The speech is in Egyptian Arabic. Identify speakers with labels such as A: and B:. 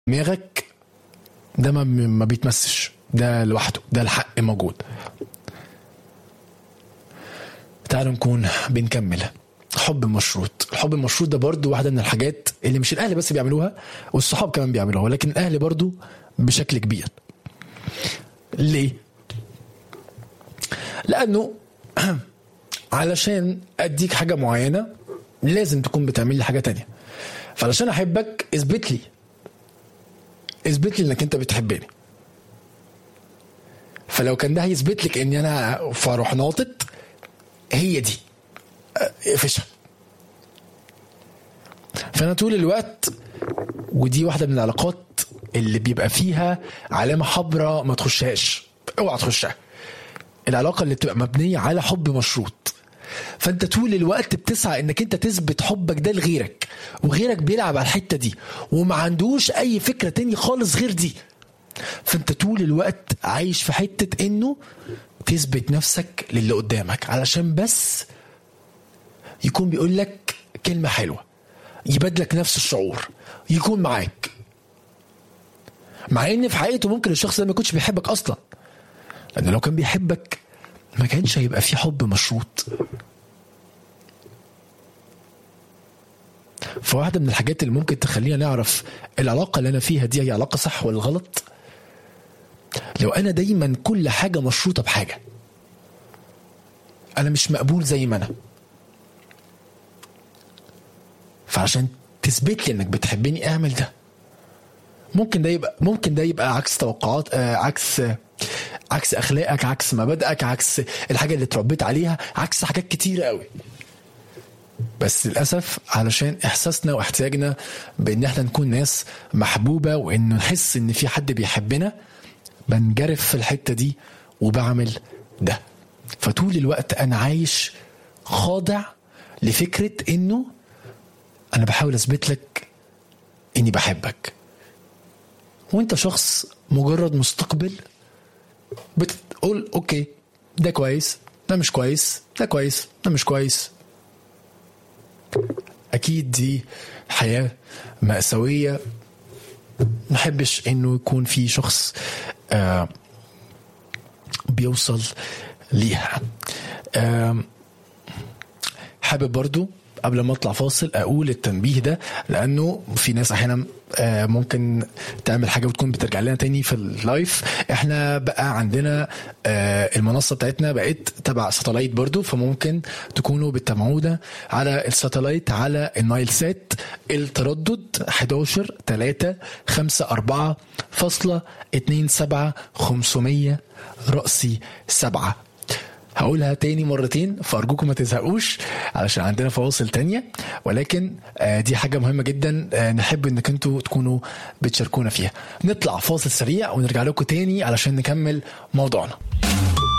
A: دماغك ده ما ما بيتمسش ده لوحده ده الحق موجود تعالوا نكون بنكمل حب مشروط الحب المشروط ده برضو واحدة من الحاجات اللي مش الأهل بس بيعملوها والصحاب كمان بيعملوها ولكن الأهل برضو بشكل كبير ليه؟ لأنه علشان أديك حاجة معينة لازم تكون بتعمل لي حاجة تانية فعلشان أحبك اثبت لي اثبت لي انك انت بتحبني فلو كان ده هيثبت لك اني انا فاروح ناطط هي دي اقفشها فانا طول الوقت ودي واحده من العلاقات اللي بيبقى فيها علامه حمراء ما تخشهاش اوعى تخشها العلاقه اللي بتبقى مبنيه على حب مشروط فانت طول الوقت بتسعى انك انت تثبت حبك ده لغيرك وغيرك بيلعب على الحته دي وما عندوش اي فكره تاني خالص غير دي فانت طول الوقت عايش في حته انه تثبت نفسك للي قدامك علشان بس يكون بيقول لك كلمه حلوه يبادلك نفس الشعور يكون معاك مع ان في حقيقته ممكن الشخص ده ما يكونش بيحبك اصلا لان لو كان بيحبك ما كانش هيبقى في حب مشروط فواحدة من الحاجات اللي ممكن تخلينا نعرف العلاقة اللي أنا فيها دي هي علاقة صح ولا غلط لو أنا دايما كل حاجة مشروطة بحاجة أنا مش مقبول زي ما أنا فعشان تثبت لي إنك بتحبني اعمل ده ممكن ده يبقى ممكن ده يبقى عكس توقعات آه عكس آه عكس اخلاقك عكس مبادئك عكس الحاجه اللي اتربيت عليها عكس حاجات كتيره قوي بس للاسف علشان احساسنا واحتياجنا بان احنا نكون ناس محبوبه وانه نحس ان في حد بيحبنا بنجرف في الحته دي وبعمل ده فطول الوقت انا عايش خاضع لفكره انه انا بحاول اثبت لك اني بحبك وانت شخص مجرد مستقبل بتقول اوكي ده كويس ده مش كويس ده كويس ده مش كويس اكيد دي حياه ماساويه نحبش انه يكون في شخص آه بيوصل ليها آه حابب برضو قبل ما اطلع فاصل اقول التنبيه ده لانه في ناس احيانا ممكن تعمل حاجه وتكون بترجع لنا تاني في اللايف احنا بقى عندنا المنصه بتاعتنا بقت تبع ساتلايت برضو فممكن تكونوا بتتابعونا على الساتلايت على النايل سات التردد 11 3 5 4 فاصلة 2 7 500 رأسي 7 هقولها تاني مرتين فارجوكم ما تزهقوش علشان عندنا فواصل تانية ولكن دي حاجة مهمة جدا نحب انك انتوا تكونوا بتشاركونا فيها نطلع فاصل سريع ونرجع لكم تاني علشان نكمل موضوعنا